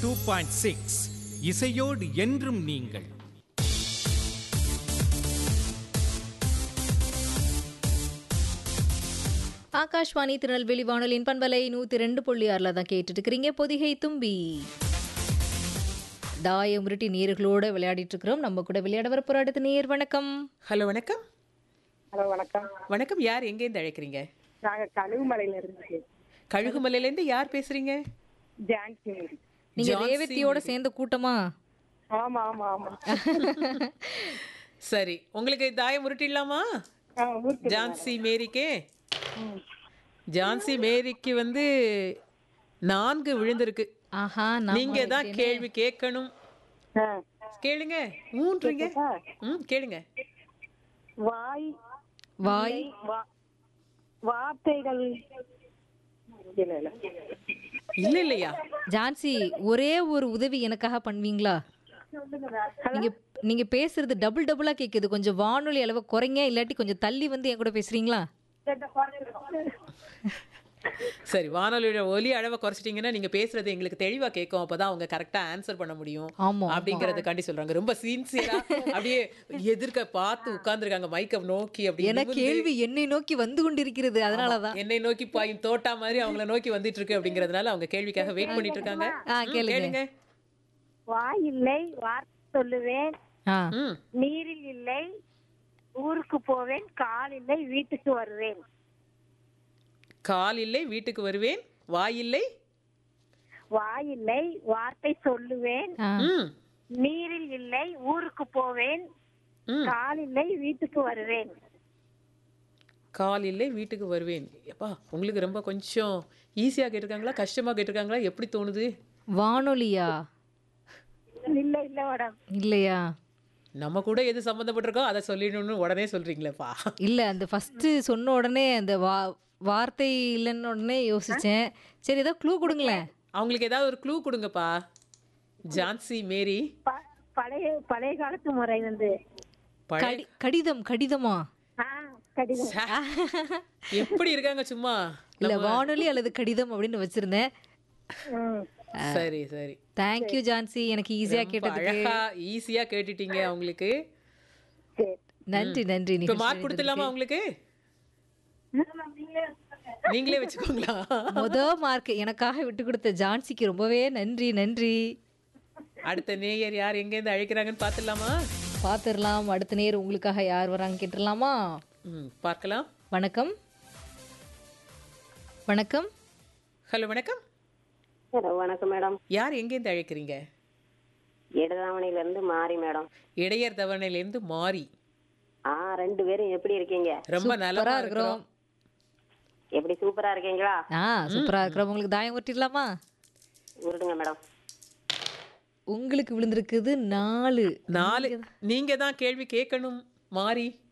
Two point six இசையோடு என்றும் நீங்கள் ஆகாஷ்வாணி திருநெல்வேலி வானொலியின் பண்பலை நூற்றி ரெண்டு புள்ளி ஆறில் தான் கேட்டுட்டு இருக்கிறீங்க பொதிகை தும்பி தாயம் உருட்டி நீர்களோட விளையாடிட்டு இருக்கிறோம் நம்ம கூட விளையாட வர போற அடுத்த நேர் வணக்கம் ஹலோ வணக்கம் ஹலோ வணக்கம் வணக்கம் யார் எங்கேருந்து அழைக்கிறீங்க நாங்க கழுகுமலையில இருந்து கழுகுமலையிலேருந்து யார் பேசுறீங்க ஜான்சி நீங்க ரேவதியோட சேர்ந்த கூட்டமா ஆமா ஆமா ஆமா சரி உங்களுக்கு தாயம் உருட்டிடலாமா ஆ, ஊருக்கு ஜான்சி மேரிக்கே ஜான்சி மேரிக்கு வந்து நான்கு விழுந்திருக்கு ஆஹா நான் நீங்க தான் கேள்வி கேட்கணும் ஆ. கேளுங்க ஊன்றீங்க ம் கேளுங்க வாய் வாய் வா- வார்த்தைகள் இல்ல இல்ல இல்ல இல்லையா ஜான்சி ஒரே ஒரு உதவி எனக்காக பண்ணுவீங்களா நீங்க நீங்க பேசுறது டபுள் டபுளா கேக்குது கொஞ்சம் வானொலி அளவை குறைங்க இல்லாட்டி கொஞ்சம் தள்ளி வந்து என் கூட பேசுறீங்களா சரி வானொலியோட ஒலி அளவை குறைச்சிட்டீங்கன்னா நீங்க பேசுறது எங்களுக்கு தெளிவா கேட்கும் அப்பதான் அவங்க கரெக்டா ஆன்சர் பண்ண முடியும் ஆமா அப்படிங்கறதுக்காண்டி சொல்றாங்க ரொம்ப சின்சியரா அப்படியே எதிர்க்க பார்த்து உட்கார்ந்துருக்காங்க மைக்க நோக்கி அப்படி என நிமிர்ந்து, கேள்வி என்னை நோக்கி வந்து கொண்டிருக்கிறது அதனாலதான் என்னை நோக்கி பாயும் தோட்டா மாதிரி அவங்கள நோக்கி வந்துட்டு இருக்கு அப்படிங்கறதுனால அவங்க கேள்விக்காக வெயிட் பண்ணிட்டு இருக்காங்க ஆ, ம், கேளுங்க. கேளுங்க வாய் இல்லை வார்த்தை சொல்லுவேன் ஆ ம் நீரில் இல்லை ஊருக்கு போவேன் கால் இல்லை வீட்டுக்கு வருவேன் கால் இல்லை வீட்டுக்கு வருவேன் வாய் இல்லை வாய் இல்லை வார்த்தை சொல்லுவேன் ஆ ம் நீரில் இல்லை ஊருக்கு போவேன் ம் கால் இல்லை வீட்டுக்கு வருவேன் கால் இல்லை வீட்டுக்கு வருவேன் எப்பா உங்களுக்கு ரொம்ப கொஞ்சம் ஈஸியா கேட்டிருக்காங்களா கஷ்டமா கேட்டிருக்காங்களா எப்படி தோணுது வானொலியா இல்ல இல்ல மேடம் இல்லையா நம்ம கூட எது சம்மந்தப்பட்டிருக்கோ அதை சொல்லிடணும்னு உடனே சொல்றீங்களேப்பா இல்ல அந்த ஃபர்ஸ்ட் சொன்ன உடனே அந்த வா வார்த்தை இல்லைன்னு உடனே யோசிச்சேன் சரி ஏதோ க்ளூ கொடுங்களேன் அவங்களுக்கு ஏதாவது ஒரு க்ளூ கொடுங்கப்பா ஜான்சி மேரி ப- பழைய பழைய காலத்து முறை வந்து பழைய கடி கடிதம் கடிதமா ஆ கடிதம் எப்படி இருக்காங்க சும்மா இல்ல வானொலி அல்லது கடிதம் அப்படின்னு வச்சிருந்தேன் ம். சரி சரி தேங்க்யூ ஜான்சி எனக்கு ஈஸியா ரொம்ப கேட்டதுக்கு அழகா ஈஸியா கேட்டுட்டீங்க அவங்களுக்கு சரி நன்றி நன்றி இப்ப நிகழ்ச்சி மார்க் கொடுத்துடலாமா அவங்களுக்கு நீங்களே வச்சுக்கோங்களா முத மார்க் எனக்காக விட்டு கொடுத்த ஜான்சிக்கு ரொம்பவே நன்றி நன்றி அடுத்த நேயர் யார் எங்க இருந்து அழைக்கிறாங்கன்னு பாத்துடலாமா பார்த்துடலாம் அடுத்த நேர் உங்களுக்காக யார் வராங்க கேட்டுடலாமா ம் பார்க்கலாம் வணக்கம் வணக்கம் ஹலோ வணக்கம் ஹலோ வணக்கம் மேடம் யார் எங்க இருந்து அழைக்கிறீங்க இடதாமணில இருந்து மாறி மேடம் இடையர் தவணையில இருந்து மாறி ஆ ரெண்டு பேரும் எப்படி இருக்கீங்க ரொம்ப சூப்பரா நல்லா இருக்கிறோம் இருக்கிறோம் எப்படி சூப்பரா இருக்கீங்களா ஆ சூப்பரா இருக்கிறோம் உங்களுக்கு தாயம் ஒட்டிடலாமா உருடுங்க மேடம் உங்களுக்கு விழுந்திருக்குது நாலு நாலு நீங்க தான் கேள்வி கேட்கணும் மாறி